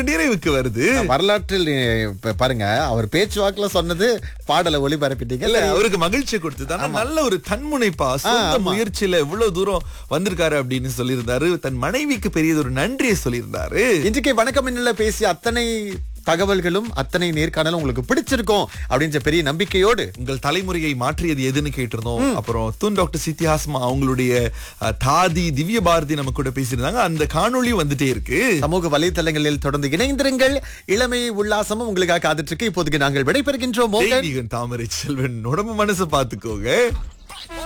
நிறைவுக்கு வருது வரலாற்றில் நீ- இப்ப பாருங்க அவர் பேச்சுவாக்குல சொன்னது பாடலை ஒளிபரப்பிட்டீங்க இல்ல அவருக்கு மகிழ்ச்சி கொடுத்தது ஆனா நல்ல ஒரு தன்முனைப்பா சொந்த முயற்சியில இவ்வளவு தூரம் வந்திருக்காரு அப்படின்னு சொல்லியிருந்தாரு தன் மனைவிக்கு பெரியது ஒரு நன்றியை சொல்லியிருந்தாரு இன்றைக்கு வணக்கம் என்னல பேசிய அத்தனை தகவல்களும் அத்தனை நேர்காணலும் உங்களுக்கு பிடிச்சிருக்கும் அப்படின்ற பெரிய நம்பிக்கையோடு உங்கள் தலைமுறையை மாற்றியது எதுன்னு கேட்டிருந்தோம் அப்புறம் தூன் டாக்டர் சித்தியாஸ்மா அவங்களுடைய அஹ், தாதி திவ்ய பாரதி நம்ம கூட பேசியிருந்தாங்க அந்த காணொளியும் வந்துட்டே இருக்கு சமூக வலைத்தளங்களில் தொடர்ந்து இணைந்திருங்கள் இளமை உல்லாசமும் உங்களுக்காக காத்துட்டு இருக்கு இப்போதைக்கு நாங்கள் விடைபெறுகின்றோம் மோகன் தெய்வீகன் தாமரை செல்வன் உடம்பு மனசை பாத்துக்கோங்க